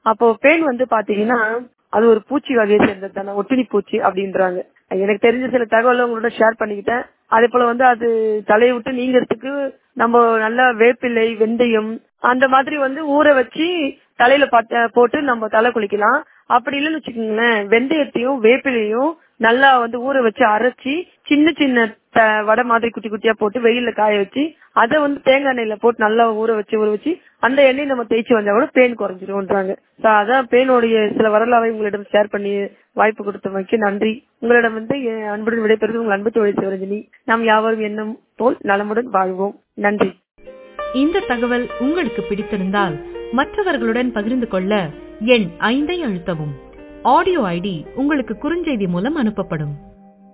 அப்போ பேன் வந்து பாத்தீங்கன்னா அது ஒரு பூச்சி வகையை சேர்ந்தது தானே ஒட்டுணி பூச்சி அப்படின்றாங்க எனக்கு தெரிஞ்ச சில தகவலை உங்களோட ஷேர் பண்ணிக்கிட்டேன் அதே போல வந்து அது தலையை விட்டு நீங்கிறதுக்கு நம்ம நல்லா வேப்பிலை வெந்தயம் அந்த மாதிரி வந்து ஊற வச்சு தலையில பாத்த- போட்டு நம்ம தலை குளிக்கலாம் அப்படி இல்லைன்னு வச்சுக்கோங்களேன் வெந்தயத்தையும் வேப்பிலையும் நல்லா வந்து ஊற வச்சு அரைச்சி சின்ன சின்ன த- வடை மாதிரி குட்டி குட்டியா போட்டு வெயில்ல காய வச்சு அதை வந்து தேங்காய் எண்ணெயில போட்டு நல்லா ஊற வச்சு ஊற வச்சு அந்த எண்ணெய் நம்ம தேய்ச்சி வந்தா கூட பேன் குறைஞ்சிரும்ன்றாங்க So, அதான் பேனுடைய சில வரலாறை உங்களிடம் ஷேர் பண்ணி வாய்ப்பு கொடுத்தமைக்கு நன்றி உங்களிடம் வந்து என் அன்புடன் விடைபெறுவது உங்கள் அன்பு தோழி சிவரஞ்சனி நாம் யாவரும் எண்ணம் போல் நலமுடன் வாழ்வோம் நன்றி இந்த தகவல் உங்களுக்கு பிடித்திருந்தால் மற்றவர்களுடன் பகிர்ந்து கொள்ள எண் ஐந்தை அழுத்தவும் ஆடியோ ஐடி உங்களுக்கு குறுஞ்செய்தி மூலம் அனுப்பப்படும்